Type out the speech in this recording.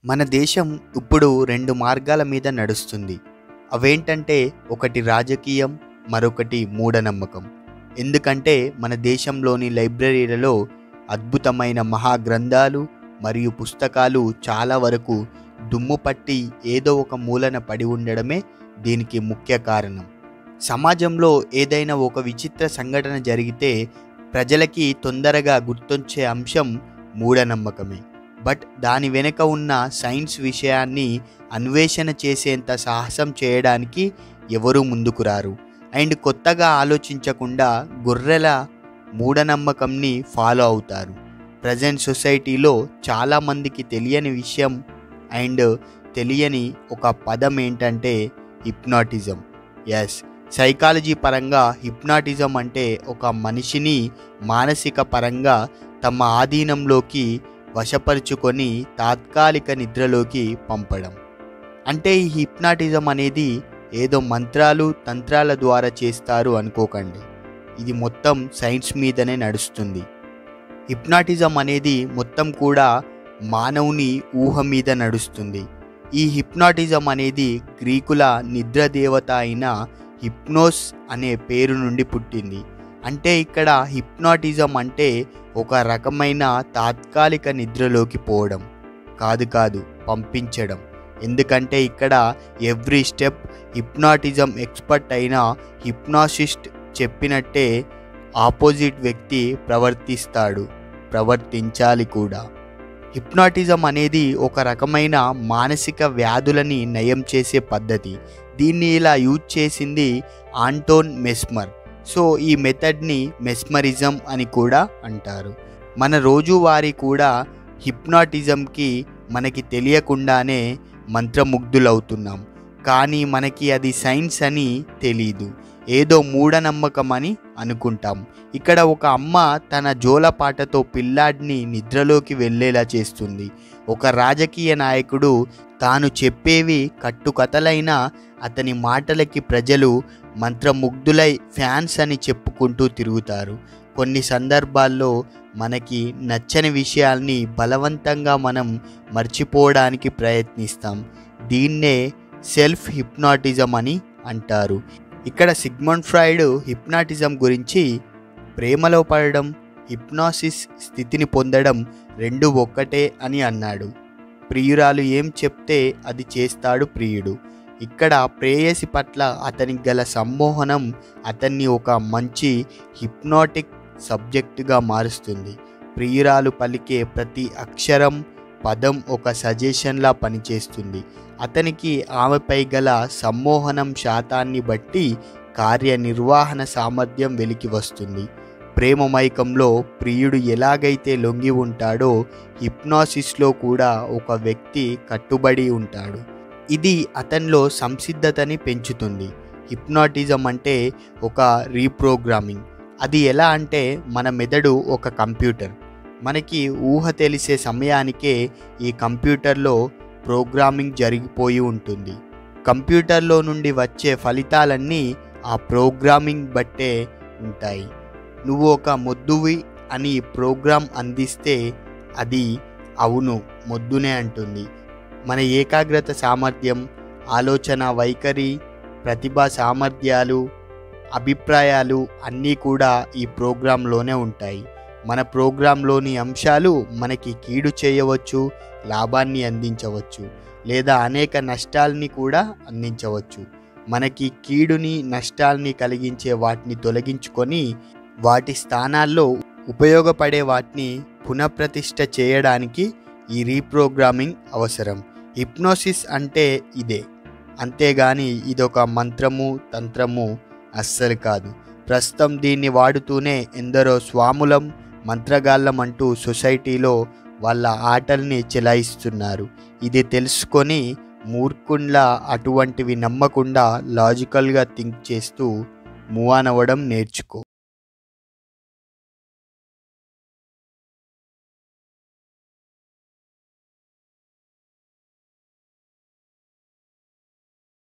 మన దేశం ఇప్పుడు రెండు మార్గాల మీద నడుస్తుంది అవేంటంటే ఒకటి రాజకీయం మరొకటి మూఢనమ్మకం ఎందుకంటే మన దేశంలోని లైబ్రరీలలో అద్భుతమైన మహాగ్రంథాలు మరియు పుస్తకాలు చాలా వరకు దుమ్ము పట్టి ఏదో ఒక మూలన పడి ఉండడమే దీనికి ముఖ్య కారణం సమాజంలో ఏదైనా ఒక విచిత్ర సంఘటన జరిగితే ప్రజలకి తొందరగా గుర్తొచ్చే అంశం మూఢనమ్మకమే బట్ దాని వెనుక ఉన్న సైన్స్ విషయాన్ని అన్వేషణ చేసేంత సాహసం చేయడానికి ఎవరూ ముందుకు రారు అండ్ కొత్తగా ఆలోచించకుండా గొర్రెల మూఢనమ్మకంని ఫాలో అవుతారు ప్రజెంట్ సొసైటీలో చాలామందికి తెలియని విషయం అండ్ తెలియని ఒక పదం ఏంటంటే హిప్నాటిజం ఎస్ సైకాలజీ పరంగా హిప్నాటిజం అంటే ఒక మనిషిని మానసిక పరంగా తమ ఆధీనంలోకి వశపరుచుకొని తాత్కాలిక నిద్రలోకి పంపడం అంటే ఈ హిప్నాటిజం అనేది ఏదో మంత్రాలు తంత్రాల ద్వారా చేస్తారు అనుకోకండి ఇది మొత్తం సైన్స్ మీదనే నడుస్తుంది హిప్నాటిజం అనేది మొత్తం కూడా మానవుని ఊహ మీద నడుస్తుంది ఈ హిప్నాటిజం అనేది గ్రీకుల నిద్ర దేవత అయిన హిప్నోస్ అనే పేరు నుండి పుట్టింది అంటే ఇక్కడ హిప్నాటిజం అంటే ఒక రకమైన తాత్కాలిక నిద్రలోకి పోవడం కాదు కాదు పంపించడం ఎందుకంటే ఇక్కడ ఎవ్రీ స్టెప్ హిప్నాటిజం ఎక్స్పర్ట్ అయిన హిప్నాసిస్ట్ చెప్పినట్టే ఆపోజిట్ వ్యక్తి ప్రవర్తిస్తాడు ప్రవర్తించాలి కూడా హిప్నాటిజం అనేది ఒక రకమైన మానసిక వ్యాధులని నయం చేసే పద్ధతి దీన్ని ఇలా యూజ్ చేసింది ఆంటోన్ మెస్మర్ సో ఈ మెథడ్ని మెస్మరిజం అని కూడా అంటారు మన రోజువారీ కూడా హిప్నాటిజంకి మనకి తెలియకుండానే మంత్రముగ్ధులవుతున్నాం కానీ మనకి అది సైన్స్ అని తెలీదు ఏదో మూఢనమ్మకం అని అనుకుంటాం ఇక్కడ ఒక అమ్మ తన జోలపాటతో పిల్లాడిని నిద్రలోకి వెళ్ళేలా చేస్తుంది ఒక రాజకీయ నాయకుడు తాను చెప్పేవి కట్టుకథలైన అతని మాటలకి ప్రజలు మంత్రముగ్ధులై ఫ్యాన్స్ అని చెప్పుకుంటూ తిరుగుతారు కొన్ని సందర్భాల్లో మనకి నచ్చని విషయాల్ని బలవంతంగా మనం మర్చిపోవడానికి ప్రయత్నిస్తాం దీన్నే సెల్ఫ్ హిప్నాటిజం అని అంటారు ఇక్కడ సిగ్మండ్ ఫ్రాయిడ్ హిప్నాటిజం గురించి ప్రేమలో పడడం హిప్నాసిస్ స్థితిని పొందడం రెండు ఒక్కటే అని అన్నాడు ప్రియురాలు ఏం చెప్తే అది చేస్తాడు ప్రియుడు ఇక్కడ ప్రేయసి పట్ల అతనికి గల సమ్మోహనం అతన్ని ఒక మంచి హిప్నాటిక్ సబ్జెక్టుగా మారుస్తుంది ప్రియురాలు పలికే ప్రతి అక్షరం పదం ఒక సజెషన్లా పనిచేస్తుంది అతనికి ఆమెపై గల సమ్మోహనం శాతాన్ని బట్టి కార్యనిర్వహణ సామర్థ్యం వెలికి వస్తుంది ప్రేమ మైకంలో ప్రియుడు ఎలాగైతే లొంగి ఉంటాడో హిప్నాసిస్లో కూడా ఒక వ్యక్తి కట్టుబడి ఉంటాడు ఇది అతనిలో సంసిద్ధతని పెంచుతుంది హిప్నాటిజం అంటే ఒక రీప్రోగ్రామింగ్ అది ఎలా అంటే మన మెదడు ఒక కంప్యూటర్ మనకి ఊహ తెలిసే సమయానికే ఈ కంప్యూటర్లో ప్రోగ్రామింగ్ జరిగిపోయి ఉంటుంది కంప్యూటర్లో నుండి వచ్చే ఫలితాలన్నీ ఆ ప్రోగ్రామింగ్ బట్టే ఉంటాయి నువ్వు ఒక మొద్దువి అని ప్రోగ్రామ్ అందిస్తే అది అవును మొద్దునే అంటుంది మన ఏకాగ్రత సామర్థ్యం ఆలోచన వైఖరి ప్రతిభా సామర్థ్యాలు అభిప్రాయాలు అన్నీ కూడా ఈ ప్రోగ్రాంలోనే ఉంటాయి మన ప్రోగ్రాంలోని అంశాలు మనకి కీడు చేయవచ్చు లాభాన్ని అందించవచ్చు లేదా అనేక నష్టాల్ని కూడా అందించవచ్చు మనకి కీడుని నష్టాల్ని కలిగించే వాటిని తొలగించుకొని వాటి స్థానాల్లో ఉపయోగపడే వాటిని పునఃప్రతిష్ఠ చేయడానికి ఈ రీప్రోగ్రామింగ్ అవసరం హిప్నోసిస్ అంటే ఇదే అంతేగాని ఇదొక మంత్రము తంత్రము అస్సలు కాదు ప్రస్తుతం దీన్ని వాడుతూనే ఎందరో స్వాములం మంత్రగాళ్ళం అంటూ సొసైటీలో వాళ్ళ ఆటల్ని చెలాయిస్తున్నారు ఇది తెలుసుకొని మూర్ఖుండ్లా అటువంటివి నమ్మకుండా లాజికల్గా థింక్ చేస్తూ మూవ్ ఆన్ అవ్వడం నేర్చుకో